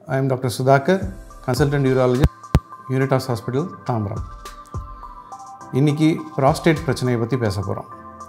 I am Dr. Sudhakar, consultant urologist, Unitas Hospital, Tambaram இன்னைக்கு prostate பிரச்சனையை பற்றி பேச போகிறோம்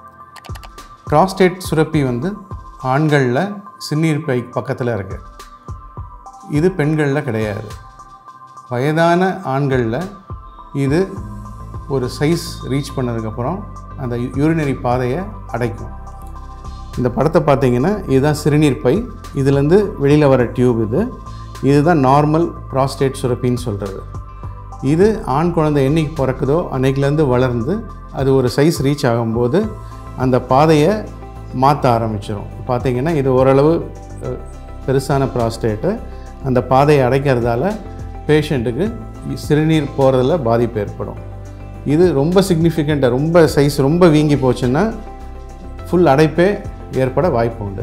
prostate சுரப்பி வந்து ஆண்களில் சின்னீர் பை பக்கத்தில் இருக்குது இது பெண்களில் கிடையாது வயதான ஆண்களில் இது ஒரு சைஸ் ரீச் பண்ணதுக்கப்புறம் அந்த யூரினரி பாதையை அடைக்கும் இந்த படத்தை பார்த்தீங்கன்னா இதுதான் சிறுநீர் பை இதுலேருந்து வெளியில் வர டியூப் இது இதுதான் நார்மல் ப்ராஸ்டேட் சுரப்பின்னு சொல்கிறது இது ஆண் குழந்தை என்னைக்கு பிறக்குதோ அன்னைக்குலேருந்து வளர்ந்து அது ஒரு சைஸ் ரீச் ஆகும்போது அந்த பாதையை மாற்ற ஆரம்பிச்சிடும் பார்த்தீங்கன்னா இது ஓரளவு அஹ், பெருசான ப்ராஸ்டேட்டு அந்த பாதையை அடைக்கிறதால பேஷண்ட்டுக்கு சிறுநீர் போகிறதுல பாதிப்பு ஏற்படும் இது ரொம்ப சிக்னிஃபிகண்ட்டாக ரொம்ப சைஸ் ரொம்ப வீங்கி போச்சுன்னா ஃபுல் அடைப்பே ஏற்பட வாய்ப்பு உண்டு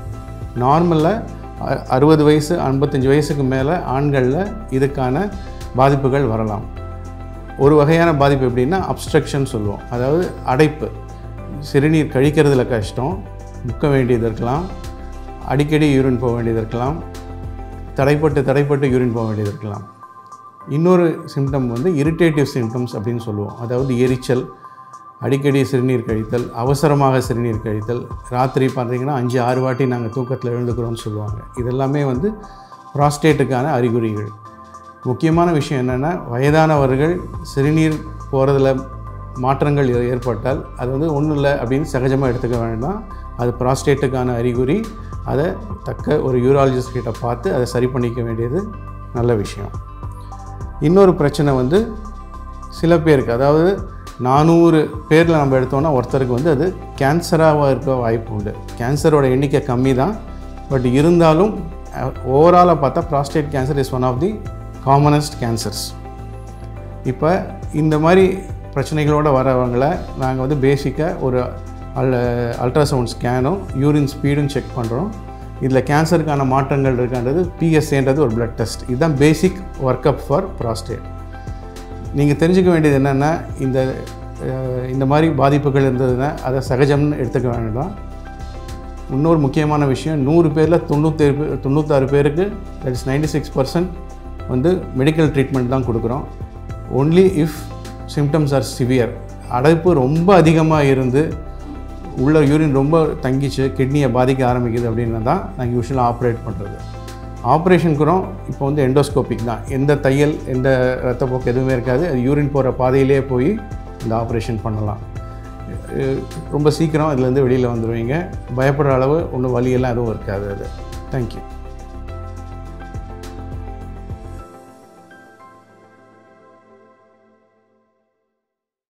நார்மலாக அறுபது வயசு ஐம்பத்தஞ்சு வயசுக்கு மேலே ஆண்களில் இதுக்கான பாதிப்புகள் வரலாம் ஒரு வகையான பாதிப்பு எப்படின்னா அப்ஸ்ட்ரக்ஷன் சொல்லுவோம் அதாவது அடைப்பு சிறுநீர் கழிக்கிறதுல கஷ்டம் முக்க வேண்டியது இருக்கலாம் அடிக்கடி யூரின் போக வேண்டியது இருக்கலாம் தடைப்பட்டு தடைப்பட்டு யூரின் போக வேண்டியது இருக்கலாம் இன்னொரு சிம்டம் வந்து இரிட்டேட்டிவ் சிம்டம்ஸ் அப்படின்னு சொல்லுவோம் அதாவது எரிச்சல் அடிக்கடி சிறுநீர் கழித்தல் அவசரமாக சிறுநீர் கழித்தல் ராத்திரி பார்த்தீங்கன்னா அஞ்சு ஆறு வாட்டி நாங்கள் தூக்கத்தில் எழுந்துக்கிறோம்னு சொல்லுவாங்க இதெல்லாமே வந்து ப்ராஸ்டேட்டுக்கான அறிகுறிகள் முக்கியமான விஷயம் என்னென்னா வயதானவர்கள் சிறுநீர் போகிறதுல மாற்றங்கள் ஏ- ஏற்பட்டால் அது வந்து ஒன்றும் இல்லை அப்படின்னு சகஜமாக எடுத்துக்க வேண்டாம் அது ப்ராஸ்டேட்டுக்கான அறிகுறி அதை தக்க ஒரு யூராலஜிஸ்ட் கிட்ட பார்த்து அதை சரி பண்ணிக்க வேண்டியது நல்ல விஷயம் இன்னொரு பிரச்சனை வந்து சில பேருக்கு அதாவது நானூறு பேரில் நம்ம எடுத்தோம்னா ஒருத்தருக்கு வந்து அது கேன்சராக இருக்க வாய்ப்பு உண்டு கேன்சரோட எண்ணிக்கை கம்மி தான் பட் இருந்தாலும் ஓவராலாக பார்த்தா prostate cancer is one of the commonest cancers இப்போ இந்த மாதிரி பிரச்சனைகளோடு வரவங்களை நாங்கள் வந்து பேசிக்காக ஒரு அல் அல்ட்ராசவுண்ட் ஸ்கேனும் யூரின் ஸ்பீடும் செக் பண்ணுறோம் இதில் கேன்சருக்கான மாற்றங்கள் இருக்கான்றது பிஎஸ்ஏன்றது ஒரு பிளட் டெஸ்ட் இதுதான் basic work up for prostate நீங்கள் தெரிஞ்சுக்க வேண்டியது என்னென்னா இந்த அஹ், இந்த மாதிரி பாதிப்புகள் இருந்ததுன்னா அதை சகஜம்னு எடுத்துக்க வேண்டாம் இன்னொரு முக்கியமான விஷயம் நூறு பேரில் தொண்ணூத்தேழு பேர் தொண்ணூத்தாறு பேருக்கு that is ninety six percent வந்து மெடிக்கல் ட்ரீட்மெண்ட் தான் கொடுக்குறோம் only if symptoms are severe அடைப்பு ரொம்ப அதிகமாக இருந்து உள்ள யூரின் ரொம்ப தங்கிச்சு கிட்னியை பாதிக்க ஆரம்பிக்குது அப்படின்னா தான் நாங்கள் யூஸ்வலாக ஆப்ரேட் பண்ணுறது ஆப்ரேஷனுக்குறோம் இப்போ வந்து எண்டோஸ்கோபிக் தான் எந்த தையல் எந்த ரத்தப்போக்கு எதுவுமே இருக்காது அது யூரின் போகிற பாதையிலே போய் இந்த ஆப்ரேஷன் பண்ணலாம் அஹ் ரொம்ப சீக்கிரம் இதுலேருந்து வெளியில் வந்துடுவீங்க பயப்படுற அளவு ஒன்றும் வலியெல்லாம் எதுவும் இருக்காது அது தேங்க்யூ